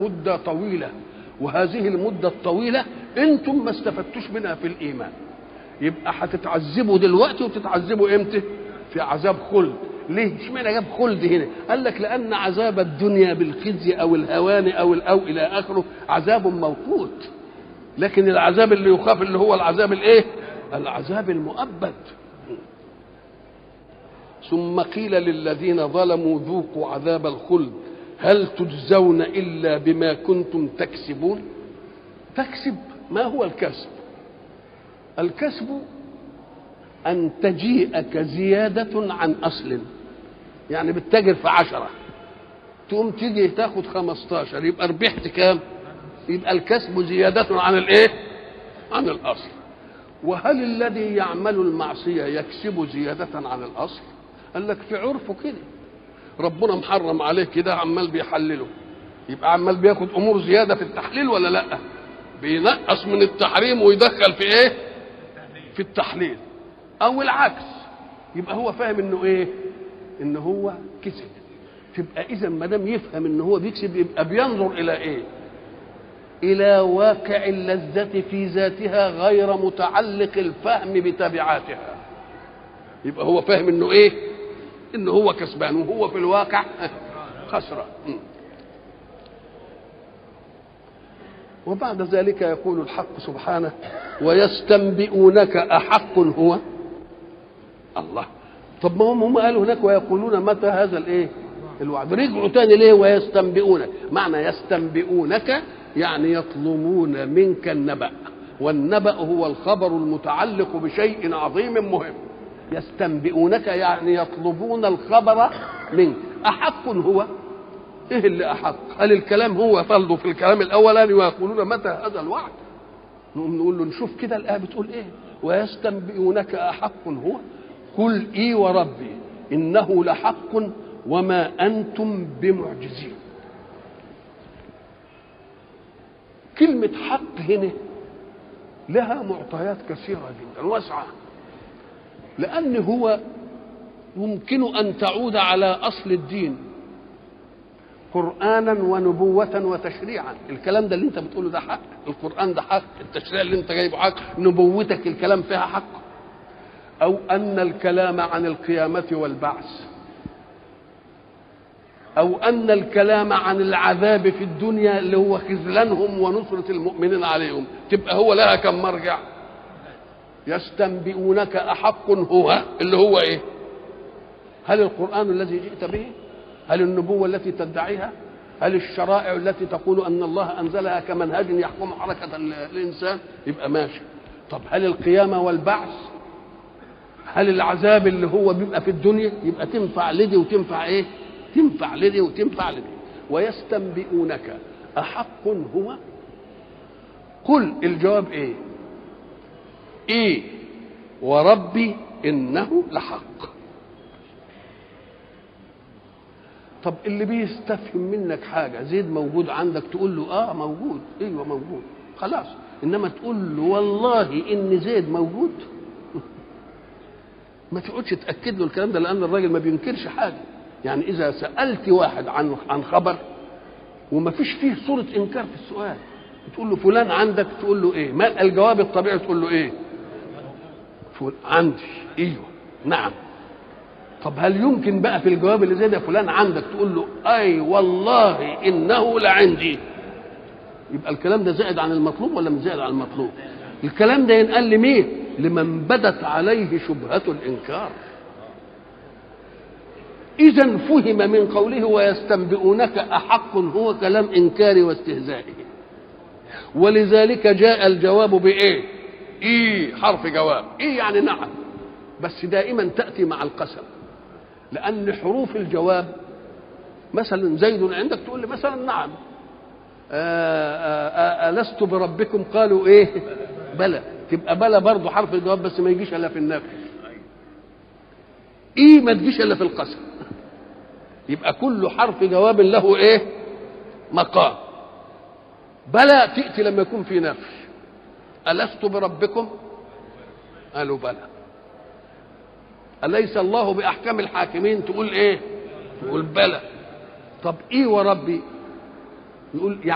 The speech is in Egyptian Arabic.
مدة طويلة وهذه المدة الطويلة انتم ما استفدتوش منها في الايمان يبقى هتتعذبوا دلوقتي وتتعذبوا امتى في عذاب خلد ليه اشمعنى جاب خلد هنا قال لك لان عذاب الدنيا بالخزي او الهوان او او الى اخره عذاب موقوت لكن العذاب اللي يخاف اللي هو العذاب الايه العذاب المؤبد ثم قيل للذين ظلموا ذوقوا عذاب الخلد هل تجزون الا بما كنتم تكسبون تكسب ما هو الكسب الكسب ان تجيئك زياده عن اصل يعني بتتاجر في عشرة تقوم تيجي تاخد خمستاشر يبقى ربحت كام يبقى الكسب زيادة عن الايه عن الاصل وهل الذي يعمل المعصية يكسب زيادة عن الاصل قال لك في عرفه كده ربنا محرم عليه كده عمال بيحلله يبقى عمال بياخد امور زياده في التحليل ولا لا بينقص من التحريم ويدخل في ايه في التحليل او العكس يبقى هو فاهم انه ايه ان هو كسب تبقى اذا ما دام يفهم ان هو بيكسب يبقى بينظر الى ايه الى واقع اللذه في ذاتها غير متعلق الفهم بتبعاتها يبقى هو فاهم انه ايه ان هو كسبان وهو في الواقع خسران وبعد ذلك يقول الحق سبحانه ويستنبئونك أحق هو الله طب ما هم هم قالوا هناك ويقولون متى هذا الايه الوعد رجعوا تاني ليه ويستنبئونك معنى يستنبئونك يعني يطلبون منك النبأ والنبأ هو الخبر المتعلق بشيء عظيم مهم يستنبئونك يعني يطلبون الخبر منك أحق هو ايه اللي احق هل الكلام هو فرضه في الكلام الاولاني ويقولون متى هذا الوعد نقوم نقول له نشوف كده الايه بتقول ايه ويستنبئونك احق هو قل اي وربي انه لحق وما انتم بمعجزين كلمة حق هنا لها معطيات كثيرة جدا واسعة لأن هو يمكن أن تعود على أصل الدين قرانا ونبوة وتشريعا الكلام ده اللي انت بتقوله ده حق القرآن ده حق التشريع اللي انت جايبه حق نبوتك الكلام فيها حق أو أن الكلام عن القيامة والبعث أو أن الكلام عن العذاب في الدنيا اللي هو خذلانهم ونصرة المؤمنين عليهم تبقى هو لها كم مرجع يستنبئونك أحق هو اللي هو إيه هل القرآن الذي جئت به هل النبوة التي تدعيها هل الشرائع التي تقول أن الله أنزلها كمنهج يحكم حركة الإنسان يبقى ماشي طب هل القيامة والبعث هل العذاب اللي هو بيبقى في الدنيا يبقى تنفع لدي وتنفع ايه تنفع لدي وتنفع لدي ويستنبئونك أحق هو قل الجواب ايه ايه وربي انه لحق طب اللي بيستفهم منك حاجه زيد موجود عندك تقول له اه موجود ايوه موجود خلاص انما تقول له والله ان زيد موجود ما تقعدش تاكد له الكلام ده لان الراجل ما بينكرش حاجه يعني اذا سالت واحد عن عن خبر وما فيش فيه صوره انكار في السؤال تقول له فلان عندك تقول له ايه ما الجواب الطبيعي تقول له ايه عندي ايوه نعم طب هل يمكن بقى في الجواب اللي زي ده فلان عندك تقول له اي والله انه لعندي يبقى الكلام ده زائد عن المطلوب ولا مش زائد عن المطلوب الكلام ده ينقال لمين لمن بدت عليه شبهة الإنكار إذا فهم من قوله ويستنبئونك أحق هو كلام إنكاري واستهزائي ولذلك جاء الجواب بإيه؟ إيه حرف جواب إيه يعني نعم بس دائما تأتي مع القسم لأن حروف الجواب مثلا زيد عندك تقول لي مثلا نعم ألست بربكم قالوا إيه بلى تبقى بلى برضه حرف الجواب بس ما يجيش الا في النفي ايه ما تجيش الا في القسم يبقى كل حرف جواب له ايه مقام بلى تأتي لما يكون في نفي ألست بربكم قالوا بلى أليس الله بأحكم الحاكمين تقول إيه تقول بلى طب إيه وربي يقول